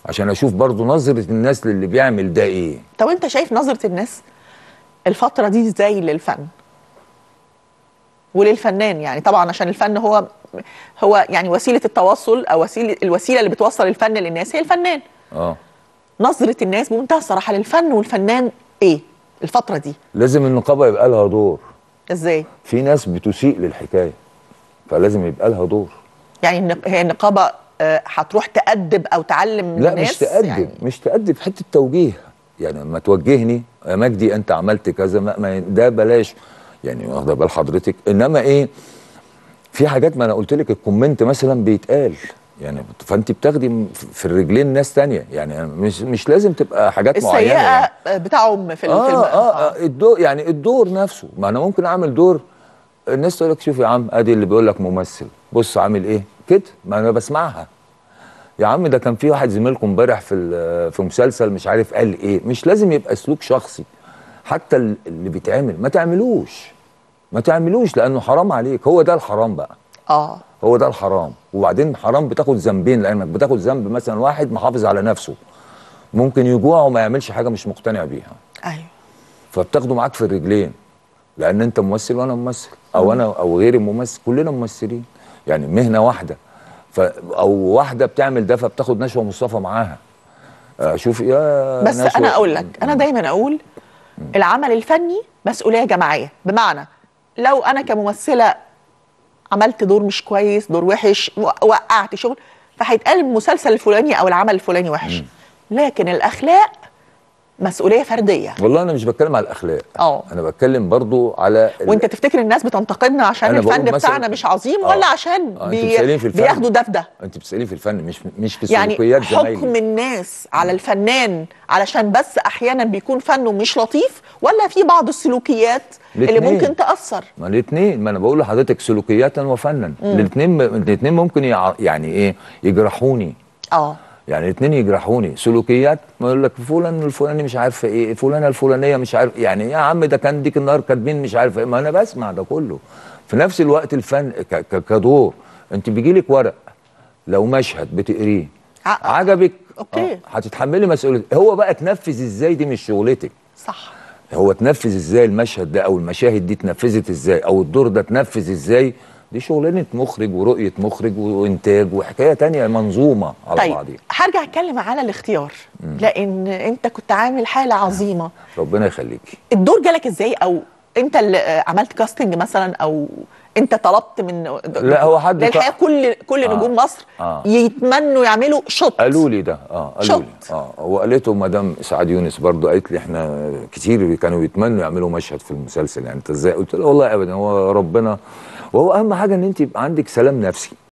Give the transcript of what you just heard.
عشان اشوف برضو نظره الناس للي بيعمل ده ايه طب انت شايف نظره الناس الفتره دي ازاي للفن وللفنان يعني طبعا عشان الفن هو هو يعني وسيله التواصل او وسيله الوسيله اللي بتوصل الفن للناس هي الفنان اه نظره الناس بمنتهى الصراحه للفن والفنان ايه الفتره دي لازم النقابه يبقى لها دور ازاي في ناس بتسيء للحكايه فلازم يبقى لها دور يعني النق- هي النقابه آه، هتروح تأدب او تعلم لا الناس مش تأدب يعني مش تأدب حته توجيه يعني لما توجهني يا مجدي انت عملت كذا ما ما ده بلاش يعني واخده بال حضرتك انما ايه في حاجات ما انا قلت لك الكومنت مثلا بيتقال يعني فانت بتاخدي م- في الرجلين ناس تانية يعني مش مش لازم تبقى حاجات معينه السيئه يعني. آه، بتاعهم في آه, الفيلم آه, اه الدور يعني الدور نفسه ما انا ممكن اعمل دور الناس تقول لك شوف يا عم ادي اللي بيقول لك ممثل بص عامل ايه كده ما انا بسمعها يا عم ده كان في واحد زميلكم امبارح في ال- في مسلسل مش عارف قال ايه مش لازم يبقى سلوك شخصي حتى ال- اللي بيتعمل ما تعملوش ما تعملوش لانه حرام عليك هو ده الحرام بقى اه هو ده الحرام وبعدين حرام بتاخد ذنبين لانك بتاخد ذنب مثلا واحد محافظ على نفسه ممكن يجوع وما يعملش حاجه مش مقتنع بيها ايوه فبتاخده معاك في الرجلين لان انت ممثل وانا ممثل او انا او غيري ممثل كلنا ممثلين يعني مهنه واحده ف او واحده بتعمل ده فبتاخد نشوى مصطفى معاها اشوف يا بس نشوى- انا اقول لك انا دايما اقول العمل الفني مسؤوليه جماعيه بمعنى لو انا كممثله عملت دور مش كويس دور وحش و- وقعت شغل فهيتقال المسلسل الفلاني او العمل الفلاني وحش لكن الاخلاق مسؤوليه فرديه والله انا مش بتكلم على الاخلاق اه انا بتكلم برضو على ال- وانت تفتكر الناس بتنتقدنا عشان أنا بقول الفن مثلاً- بتاعنا مش عظيم آه. ولا عشان آه، أنت بي... بتسأليني في الفن. بياخدوا ده في ده انت بتسالي في الفن مش مش في يعني سلوكيات زمايلي حكم الناس على الفنان علشان بس احيانا بيكون فنه مش لطيف ولا في بعض السلوكيات اللي الاتنين. ممكن تاثر ما الاثنين ما انا بقول لحضرتك سلوكياتا وفنا الاثنين الاثنين ممكن يع... يعني ايه يجرحوني اه يعني الاثنين يجرحوني سلوكيات ما يقول لك فلان الفلاني مش عارفه ايه فلانه الفلانيه مش عارف يعني يا عم ده كان ديك النهار كاتبين مش عارف ايه ما انا بسمع ده كله في نفس الوقت الفن ك... ك... كدور انت بيجي لك ورق لو مشهد بتقريه ع- عجبك أوكي. آه، هتتحملي مسؤوليه هو بقى تنفذ ازاي دي مش شغلتك صح هو تنفذ ازاي المشهد ده او المشاهد دي اتنفذت ازاي او الدور ده اتنفذ ازاي دي شغلانه مخرج ورؤيه مخرج وانتاج وحكايه تانية منظومه على طيب بعضيها هرجع اتكلم على الاختيار لان انت كنت عامل حاله عظيمه ربنا يخليكي الدور جالك ازاي او انت اللي آه، عملت كاستنج مثلا او انت طلبت من لا، هو حد لأن الحقيقه ط- كل كل آه. نجوم مصر آه. يتمنوا يعملوا شوت قالوا لي ده اه قالوا لي شط. اه وقالته مدام سعاد يونس برضو قالت لي احنا كتير كانوا يتمنوا يعملوا مشهد في المسلسل يعني انت ازاي قلت لها والله ابدا هو ربنا وهو اهم حاجه ان انت يبقى عندك سلام نفسي